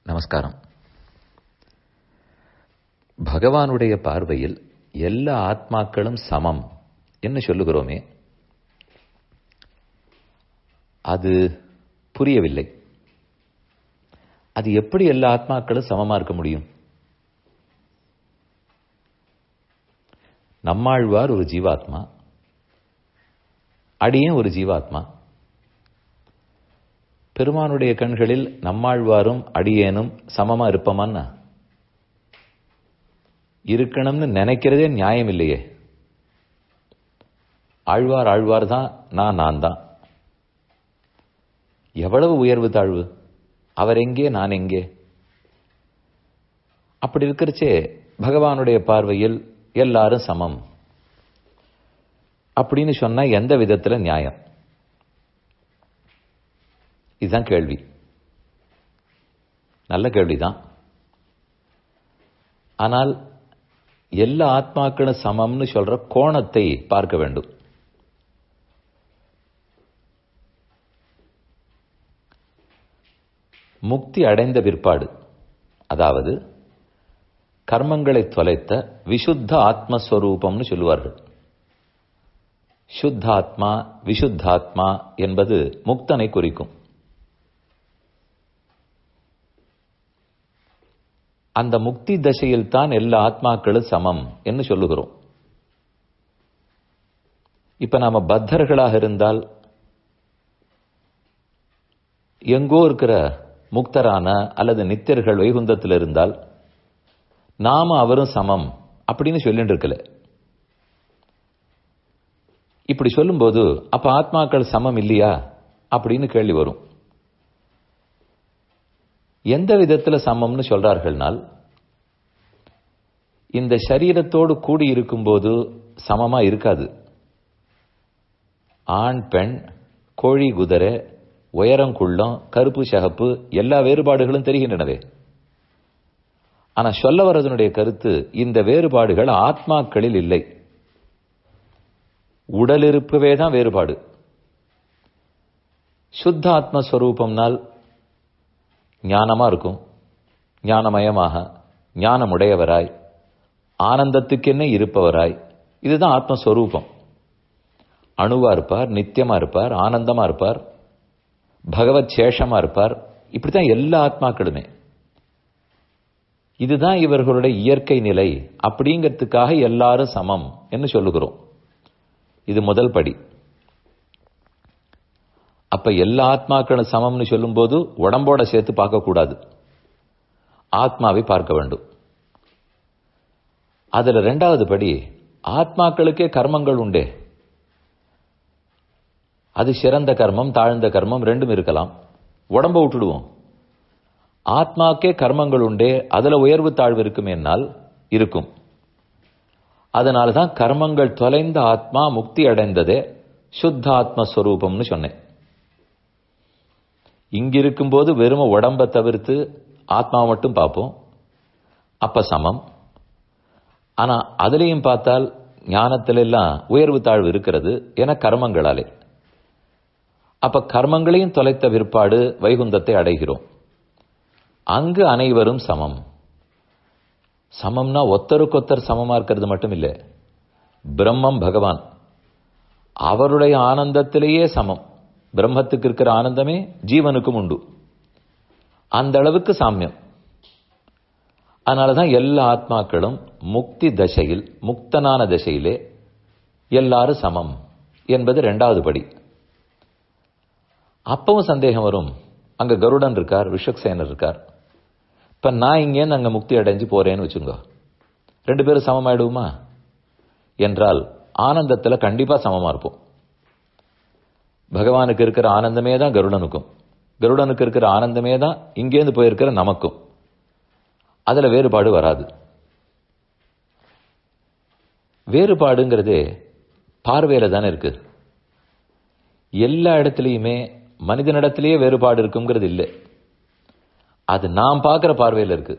நமஸ்காரம் பகவானுடைய பார்வையில் எல்லா ஆத்மாக்களும் சமம் என்று சொல்லுகிறோமே அது புரியவில்லை அது எப்படி எல்லா ஆத்மாக்களும் சமமா இருக்க முடியும் நம்மாழ்வார் ஒரு ஜீவாத்மா அடியேன் ஒரு ஜீவாத்மா பெருமானுடைய கண்களில் நம்மாழ்வாரும் அடியேனும் சமமா இருப்போமான்னா இருக்கணும்னு நினைக்கிறதே நியாயம் இல்லையே ஆழ்வார் ஆழ்வார் தான் நான் நான் தான் எவ்வளவு உயர்வு தாழ்வு அவர் எங்கே நான் எங்கே அப்படி இருக்கிறச்சே பகவானுடைய பார்வையில் எல்லாரும் சமம் அப்படின்னு சொன்னா எந்த விதத்துல நியாயம் இதுதான் கேள்வி நல்ல கேள்விதான் ஆனால் எல்லா ஆத்மாக்களும் சமம்னு சொல்ற கோணத்தை பார்க்க வேண்டும் முக்தி அடைந்த பிற்பாடு அதாவது கர்மங்களை தொலைத்த விசுத்த ஆத்மஸ்வரூபம்னு சொல்லுவார்கள் சுத்தாத்மா விசுத்தாத்மா என்பது முக்தனை குறிக்கும் அந்த முக்தி தசையில் தான் எல்லா ஆத்மாக்களும் சமம் என்று சொல்லுகிறோம் இப்ப நாம பத்தர்களாக இருந்தால் எங்கோ இருக்கிற முக்தரான அல்லது நித்தியர்கள் வைகுந்தத்தில் இருந்தால் நாம அவரும் சமம் அப்படின்னு சொல்லிட்டு இருக்கல இப்படி சொல்லும்போது அப்ப ஆத்மாக்கள் சமம் இல்லையா அப்படின்னு கேள்வி வரும் எந்த விதத்துல சமம்னு சொல்றார்கள்னால் இந்த சரீரத்தோடு கூடி இருக்கும்போது சமமா இருக்காது ஆண் பெண் கோழி குதிரை உயரங்குள்ளம் கருப்பு சகப்பு எல்லா வேறுபாடுகளும் தெரிகின்றனவே ஆனா சொல்ல வரதனுடைய கருத்து இந்த வேறுபாடுகள் ஆத்மாக்களில் இல்லை உடல் இருப்பவே தான் வேறுபாடு சுத்த ஆத்மஸ்வரூபம்னால் ஞானமா இருக்கும் ஞானமயமாக ஞானமுடையவராய் ஆனந்தத்துக்கென்ன இருப்பவராய் இதுதான் ஆத்மஸ்வரூபம் அணுவா இருப்பார் நித்தியமா இருப்பார் ஆனந்தமா இருப்பார் பகவத் சேஷமா இருப்பார் இப்படித்தான் எல்லா ஆத்மாக்களுமே இதுதான் இவர்களுடைய இயற்கை நிலை அப்படிங்கிறதுக்காக எல்லாரும் சமம் என்று சொல்லுகிறோம் இது முதல் படி அப்ப எல்லா ஆத்மாக்களும் சமம்னு சொல்லும்போது உடம்போட சேர்த்து பார்க்கக்கூடாது ஆத்மாவை பார்க்க வேண்டும் அதுல ரெண்டாவது படி ஆத்மாக்களுக்கே கர்மங்கள் உண்டே அது சிறந்த கர்மம் தாழ்ந்த கர்மம் ரெண்டும் இருக்கலாம் உடம்ப விட்டுடுவோம் ஆத்மாக்கே கர்மங்கள் உண்டே அதுல உயர்வு தாழ்வு இருக்குமேனால் இருக்கும் அதனாலதான் கர்மங்கள் தொலைந்த ஆத்மா முக்தி அடைந்ததே சுத்த ஆத்மஸ்வரூபம்னு சொன்னேன் இங்கிருக்கும்போது வெறும உடம்ப தவிர்த்து ஆத்மா மட்டும் பார்ப்போம் அப்ப சமம் ஆனா அதுலேயும் பார்த்தால் ஞானத்தில எல்லாம் உயர்வு தாழ்வு இருக்கிறது என கர்மங்களாலே அப்ப கர்மங்களையும் தொலைத்த பிற்பாடு வைகுந்தத்தை அடைகிறோம் அங்கு அனைவரும் சமம் சமம்னா ஒத்தருக்கொத்தர் சமமா இருக்கிறது மட்டும் இல்லை பிரம்மம் பகவான் அவருடைய ஆனந்தத்திலேயே சமம் பிரம்மத்துக்கு இருக்கிற ஆனந்தமே ஜீவனுக்கும் உண்டு அந்த அளவுக்கு சாமியம் அதனாலதான் எல்லா ஆத்மாக்களும் முக்தி தசையில் முக்தனான தசையிலே எல்லாரும் சமம் என்பது ரெண்டாவது படி அப்பவும் சந்தேகம் வரும் அங்க கருடன் இருக்கார் விஷக்சேனர் இருக்கார் இப்ப நான் இங்கேருந்து அங்க முக்தி அடைஞ்சு போறேன்னு வச்சுங்க ரெண்டு பேரும் சமமாயிடுவோமா என்றால் ஆனந்தத்துல கண்டிப்பா சமமா இருப்போம் பகவானுக்கு இருக்கிற ஆனந்தமே தான் கருடனுக்கும் கருடனுக்கு இருக்கிற ஆனந்தமே தான் இங்கேருந்து போயிருக்கிற நமக்கும் அதுல வேறுபாடு வராது வேறுபாடுங்கிறது பார்வையில தானே இருக்கு எல்லா இடத்துலையுமே மனிதனிடத்திலேயே வேறுபாடு இருக்குங்கிறது இல்லை அது நாம் பார்க்கிற பார்வையில் இருக்கு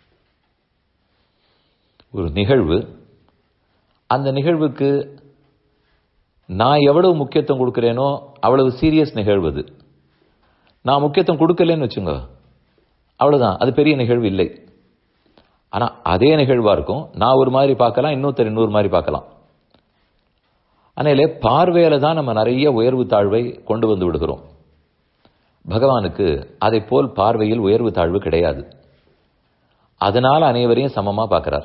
ஒரு நிகழ்வு அந்த நிகழ்வுக்கு நான் எவ்வளவு முக்கியத்துவம் கொடுக்கிறேனோ அவ்வளவு சீரியஸ் நிகழ்வு அது நான் முக்கியத்துவம் கொடுக்கலன்னு வச்சுங்க அவ்வளவுதான் அது பெரிய நிகழ்வு இல்லை ஆனா அதே நிகழ்வா இருக்கும் நான் ஒரு மாதிரி பார்க்கலாம் இன்னொருத்தர் இன்னொரு மாதிரி பார்க்கலாம் ஆனால் பார்வையில தான் நம்ம நிறைய உயர்வு தாழ்வை கொண்டு வந்து விடுகிறோம் பகவானுக்கு அதை போல் பார்வையில் உயர்வு தாழ்வு கிடையாது அதனால அனைவரையும் சமமா பார்க்கிறார்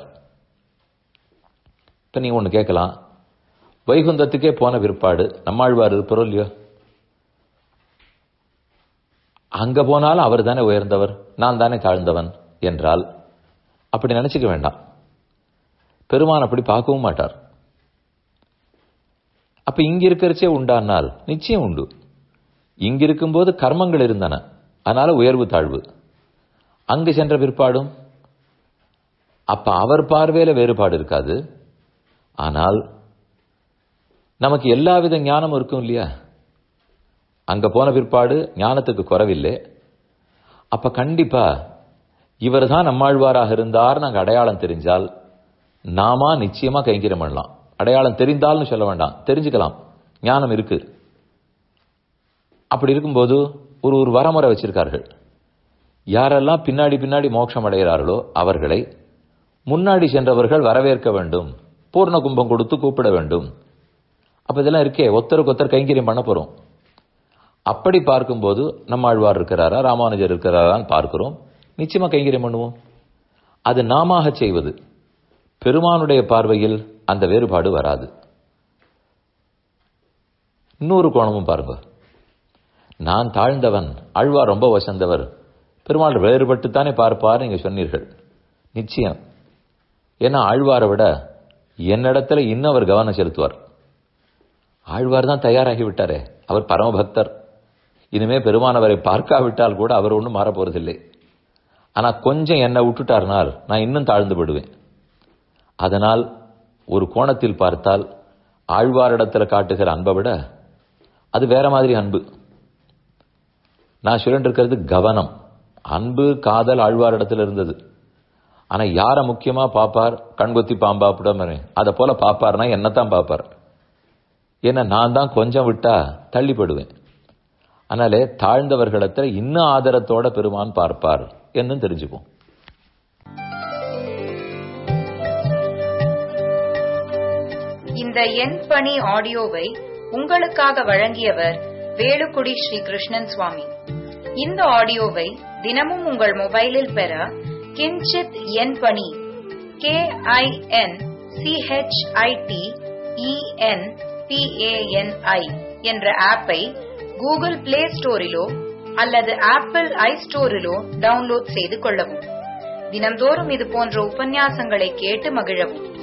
இப்ப நீங்க ஒண்ணு கேட்கலாம் வைகுந்தத்துக்கே போன பிற்பாடு நம்மாழ்வார் இருப்பரோ இல்லையோ அங்க போனாலும் அவர் தானே உயர்ந்தவர் நான் தானே தாழ்ந்தவன் என்றால் அப்படி நினைச்சுக்க வேண்டாம் பெருமான் அப்படி பார்க்கவும் மாட்டார் அப்ப இங்க இருக்கிறச்சே உண்டானால் நிச்சயம் உண்டு இங்க இருக்கும்போது கர்மங்கள் இருந்தன அதனால உயர்வு தாழ்வு அங்கு சென்ற பிற்பாடும் அப்ப அவர் பார்வையில வேறுபாடு இருக்காது ஆனால் நமக்கு எல்லாவித ஞானமும் இருக்கும் இல்லையா அங்க போன பிற்பாடு ஞானத்துக்கு குறவில்லை அப்ப கண்டிப்பா இவர் தான் நம்மாழ்வாராக இருந்தார் நாங்க அடையாளம் தெரிஞ்சால் நாமா நிச்சயமா கைங்கரியம் பண்ணலாம் அடையாளம் தெரிந்தால்னு சொல்ல வேண்டாம் தெரிஞ்சுக்கலாம் ஞானம் இருக்கு அப்படி இருக்கும்போது ஒரு ஒரு வரமுறை வச்சிருக்கார்கள் யாரெல்லாம் பின்னாடி பின்னாடி மோட்சம் அடைகிறார்களோ அவர்களை முன்னாடி சென்றவர்கள் வரவேற்க வேண்டும் பூர்ண கும்பம் கொடுத்து கூப்பிட வேண்டும் அப்ப இதெல்லாம் இருக்கே ஒத்தருக்கு ஒத்தர் கைங்கரியம் பண்ண போறோம் அப்படி பார்க்கும்போது நம்மாழ்வார் இருக்கிறாரா ராமானுஜர் இருக்கிறாரான்னு பார்க்கிறோம் நிச்சயமா கைங்கரியம் பண்ணுவோம் அது நாமாக செய்வது பெருமானுடைய பார்வையில் அந்த வேறுபாடு வராது இன்னொரு கோணமும் பாருங்க நான் தாழ்ந்தவன் ஆழ்வார் ரொம்ப வசந்தவர் பெருமாள் வேறுபட்டுத்தானே பார்ப்பார் நீங்க சொன்னீர்கள் நிச்சயம் ஏன்னா ஆழ்வாரை விட என்னிடத்துல இன்னும் அவர் கவனம் செலுத்துவார் ஆழ்வார் தான் தயாராகி விட்டாரே அவர் பரமபக்தர் இனிமே பெருமானவரை பார்க்காவிட்டால் கூட அவர் ஒன்றும் மாற போறதில்லை ஆனா கொஞ்சம் என்னை விட்டுட்டார்னால் நான் இன்னும் தாழ்ந்து விடுவேன் அதனால் ஒரு கோணத்தில் பார்த்தால் ஆழ்வாரிடத்தில் காட்டுகிற அன்பை விட அது வேற மாதிரி அன்பு நான் சொல்லிட்டு இருக்கிறது கவனம் அன்பு காதல் ஆழ்வாரிடத்தில் இருந்தது ஆனா யார முக்கியமா பாப்பார் கண்கொத்தி பாம்பாப்பிடம் அதை போல பாப்பார்னா என்னத்தான் பாப்பார் ஏன்னா நான் தான் கொஞ்சம் விட்டா தள்ளிப்படுவேன் அதனாலே தாழ்ந்தவர்களிடத்துல இன்னும் ஆதரத்தோட பெருமான் பார்ப்பார் என்னும் தெரிஞ்சுப்போம் இந்த எண் பணி ஆடியோவை உங்களுக்காக வழங்கியவர் வேலுக்குடி ஸ்ரீ கிருஷ்ணன் சுவாமி இந்த ஆடியோவை தினமும் உங்கள் மொபைலில் பெற கிஞ்சித் எண் பணி கே ஐ என் சிஹெச்ஐடி இஎன் பிஏஎன்ஐ என்ற ஆப்பை கூகுள் பிளே ஸ்டோரிலோ அல்லது ஆப்பிள் ஐ ஸ்டோரிலோ டவுன்லோட் செய்து கொள்ளவும் தினம்தோறும் இது போன்ற உபன்யாசங்களை கேட்டு மகிழவும்